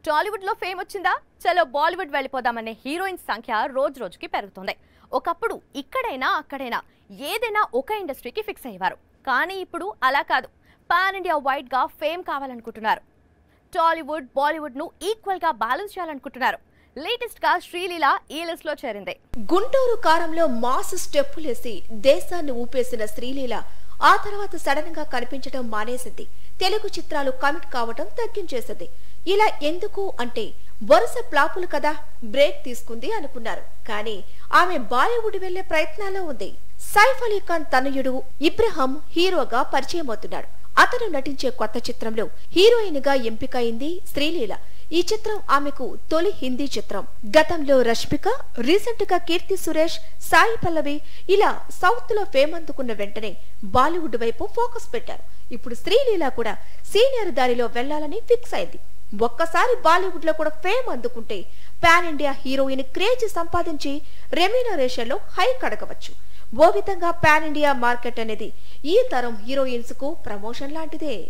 టాలీవుడ్ లో ఫేమ్ వచ్చిందా చలో బాలీవుడ్ వెళ్ళిపోదామనే హీరోయిన్స్ సంఖ్య రోజు రోజుకి పెరుగుతుంది ఒకప్పుడు ఇక్కడైనా అక్కడైనా ఏదైనా ఒక ఇండస్ట్రీకి ఫిక్స్ అయ్యేవారు కానీ ఇప్పుడు అలా కాదు పాన్ ఇండియా వైడ్ గా ఫేమ్ కావాలనుకుంటున్నారు టాలీవుడ్ బాలీవుడ్ ను ఈక్వల్ గా బ్యాలెన్స్ చేయాలనుకుంటున్నారు లేటెస్ట్ గా శ్రీలీల ఈ లిస్ట్ లో చేరింది గుంటూరు కారంలో మాస్ స్టెప్పులేసి దేశాన్ని ఊపేసిన శ్రీలీల ఆ తర్వాత సడన్ గా కనిపించడం మానేసింది తెలుగు చిత్రాలు కమిట్ కావటం తగ్గించేసింది ఇలా ఎందుకు అంటే వరుస ప్లాపులు కదా బ్రేక్ తీసుకుంది అనుకున్నారు కానీ ఆమె బాలీవుడ్ వెళ్లే ప్రయత్నాల్లో ఉంది సైఫ్ అలీ ఖాన్ తనయుడు ఇబ్రహం హీరోగా పరిచయం అవుతున్నాడు అతను నటించే కొత్త చిత్రంలో హీరోయిన్ గా ఎంపికైంది శ్రీలీల ఈ చిత్రం ఆమెకు తొలి హిందీ చిత్రం గతంలో రష్మిక రీసెంట్ గా కీర్తి సురేష్ సాయి పల్లవి ఇలా సౌత్ లో ఫేమ్ అందుకున్న వెంటనే బాలీవుడ్ వైపు ఫోకస్ పెట్టారు ఇప్పుడు శ్రీలీల కూడా సీనియర్ దారిలో వెళ్లాలని ఫిక్స్ అయింది ఒక్కసారి బాలీవుడ్ లో కూడా ఫేమ్ అందుకుంటే పాన్ ఇండియా హీరోయిన్ క్రేజ్ సంపాదించి రెమ్యూనరేషన్ లో హై కడగవచ్చు ఓ విధంగా పాన్ ఇండియా మార్కెట్ అనేది ఈ తరం హీరోయిన్స్ కు ప్రమోషన్ లాంటిదే